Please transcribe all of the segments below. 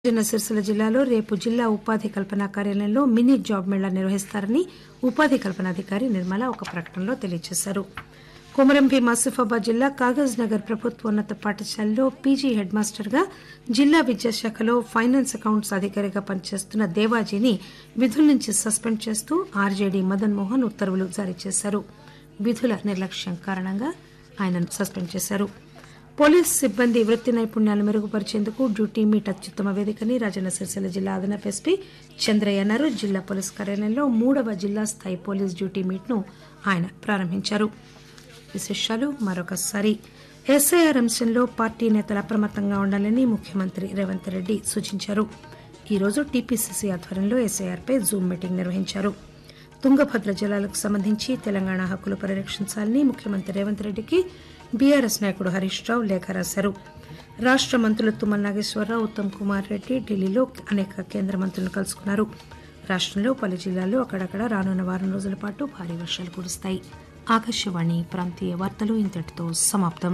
రాజన్న సిరిసిల్ల జిల్లాలో రేపు జిల్లా ఉపాధి కల్పన కార్యాలయంలో మినీ జాబ్ మేళా నిర్వహిస్తారని ఉపాధి కల్పనాధికారి నిర్మల ఒక ప్రకటనలో తెలియజేశారు కొమరం భీం ఆసిఫాబాద్ జిల్లా కాగజ్ నగర్ ప్రభుత్వోన్నత పాఠశాలలో పీజీ హెడ్ మాస్టర్ గా జిల్లా విద్యాశాఖలో ఫైనాన్స్ అకౌంట్స్ అధికారిగా పనిచేస్తున్న దేవాజీని విధుల నుంచి సస్పెండ్ చేస్తూ ఆర్జేడీ మదన్ మోహన్ ఉత్తర్వులు జారీ చేశారు విధుల నిర్లక్ష్యం కారణంగా ఆయనను సస్పెండ్ చేశారు పోలీస్ సిబ్బంది వృత్తి నైపుణ్యాలు మెరుగుపరిచేందుకు డ్యూటీ మీట్ అత్యుత్తమ వేదికని రాజన్న సిరిసిల్ల జిల్లా అదనపు ఎస్పీ చంద్రయ్య అన్నారు జిల్లా పోలీస్ కార్యాలయంలో మూడవ జిల్లా స్థాయి పోలీస్ డ్యూటీ మీట్ ను ఆయన ప్రారంభించారు విశేషాలు మరొకసారి ఎస్ఐఆర్ అంశంలో పార్టీ నేతలు అప్రమత్తంగా ఉండాలని ముఖ్యమంత్రి రేవంత్ రెడ్డి సూచించారు ఈరోజు టీపీసీసీ ఆధ్వర్యంలో ఎస్ఐఆర్పై జూమ్ మీటింగ్ నిర్వహించారు తుంగభద్ర జలాలకు సంబంధించి తెలంగాణ హక్కులు పరిరక్షించాలని ముఖ్యమంత్రి రేవంత్ రెడ్డికి బీఆర్ఎస్ నాయకుడు హరీష్ రావు లేఖ రాశారు రాష్ట మంత్రులు తుమ్మల నాగేశ్వరరావు ఉత్తమ్ కుమార్ రెడ్డి ఢిల్లీలో అనేక కేంద్ర మంత్రులను కలుసుకున్నారు రాష్టంలో పలు జిల్లాల్లో అక్కడక్కడ రానున్న వారం రోజుల పాటు భారీ వర్షాలు కురుస్తాయి ఆకాశవాణి ప్రాంతీయ వార్తలు ఇంతటితో సమాప్తం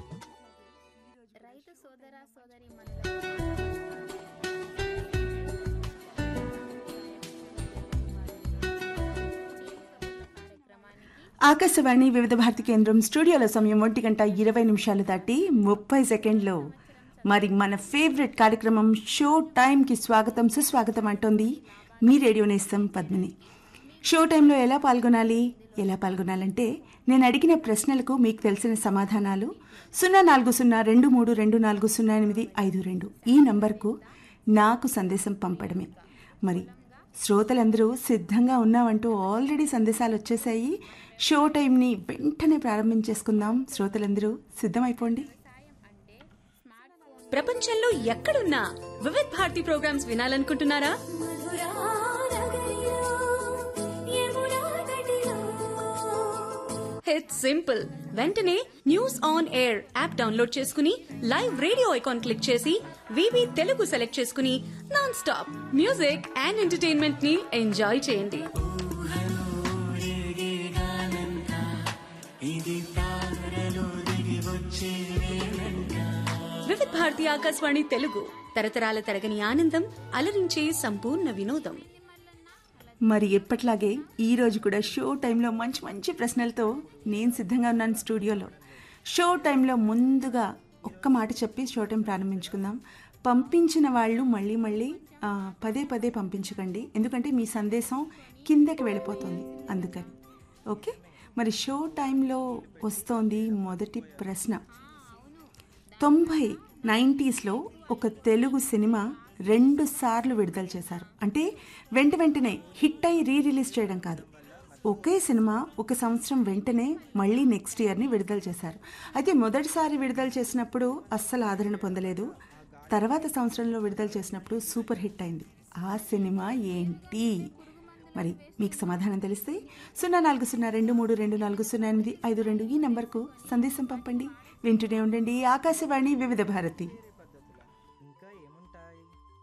రైతు సోదర సోదరి ఆకాశవాణి వివిధ భారతి కేంద్రం స్టూడియోలో సమయం ఒంటి గంట ఇరవై నిమిషాలు దాటి ముప్పై సెకండ్లు మరి మన ఫేవరెట్ కార్యక్రమం షో టైంకి స్వాగతం సుస్వాగతం అంటోంది మీ రేడియో నేస్తం పద్మిని షో టైంలో ఎలా పాల్గొనాలి ఎలా పాల్గొనాలంటే నేను అడిగిన ప్రశ్నలకు మీకు తెలిసిన సమాధానాలు సున్నా నాలుగు సున్నా రెండు మూడు రెండు నాలుగు సున్నా ఎనిమిది ఐదు రెండు ఈ నంబర్కు నాకు సందేశం పంపడమే మరి శ్రోతలందరూ సిద్ధంగా ఉన్నామంటూ ఆల్రెడీ సందేశాలు వచ్చేసాయి షో టైంని వెంటనే ప్రారంభించేసుకుందాం శ్రోతలందరూ సిద్ధమైపోండి ప్రపంచంలో ఎక్కడున్నా వివిధ్ భారతి ప్రోగ్రామ్స్ వినాలనుకుంటున్నారా ఇట్స్ సింపుల్ వెంటనే news on air app download చేసుకుని లైవ్ రేడియో ఐకాన్ క్లిక్ చేసి వివి తెలుగు సెలెక్ట్ చేసుకుని non stop music and entertainment ని ఎంజాయ్ చేయండి వివిధ్ భారతి ఆకాశవాణి తెలుగు తరతరాల తరగని ఆనందం అలరించే సంపూర్ణ వినోదం మరి ఎప్పట్లాగే ఈ రోజు కూడా షో టైంలో మంచి మంచి ప్రశ్నలతో నేను సిద్ధంగా ఉన్నాను స్టూడియోలో షో టైంలో ముందుగా ఒక్క మాట చెప్పి షో టైం ప్రారంభించుకుందాం పంపించిన వాళ్ళు మళ్ళీ మళ్ళీ ఆ, పదే పదే పంపించకండి ఎందుకంటే మీ సందేశం కిందకి వెళ్ళిపోతుంది అందుకని ఓకే మరి షో టైంలో వస్తోంది మొదటి ప్రశ్న తొంభై నైంటీస్లో ఒక తెలుగు సినిమా రెండు సార్లు విడుదల చేశారు అంటే వెంట వెంటనే హిట్ అయి రీ రిలీజ్ చేయడం కాదు ఒకే సినిమా ఒక సంవత్సరం వెంటనే మళ్ళీ నెక్స్ట్ ఇయర్ని విడుదల చేశారు అయితే మొదటిసారి విడుదల చేసినప్పుడు అస్సలు ఆదరణ పొందలేదు తర్వాత సంవత్సరంలో విడుదల చేసినప్పుడు సూపర్ హిట్ అయింది ఆ సినిమా ఏంటి మరి మీకు సమాధానం తెలిస్తే సున్నా నాలుగు సున్నా రెండు మూడు రెండు నాలుగు సున్నా ఎనిమిది ఐదు రెండు ఈ నంబర్కు సందేశం పంపండి వింటూనే ఉండండి ఆకాశవాణి వివిధ భారతి